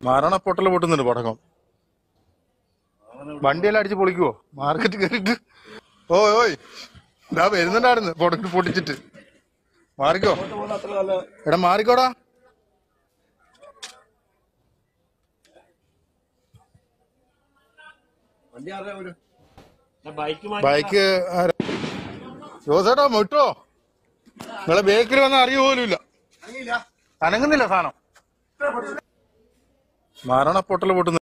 മരണപ്പൊട്ടൽ പൊട്ടുന്നുണ്ട് പടക്കം വണ്ടിയെല്ലാം അടിച്ച് പൊളിക്കുവോ മാർക്കറ്റ് കയറിട്ട് ഓയ് ഓയ് ഇതാ വരുന്നുണ്ടായിരുന്നു പൊടക്കിട്ട് പൊട്ടിച്ചിട്ട് മാറിക്കോ എടാ മാറിക്കോടാ ബൈക്ക് ബൈക്ക് ആരാ? ജോസേട്ടാ വിട്ടോ നിങ്ങളെ ബേക്കിൽ വന്ന അറിയ പോലും ഇല്ല അനങ്ങുന്നില്ല സാധനം മരണപ്പൊട്ടൽ പൊട്ടുന്നു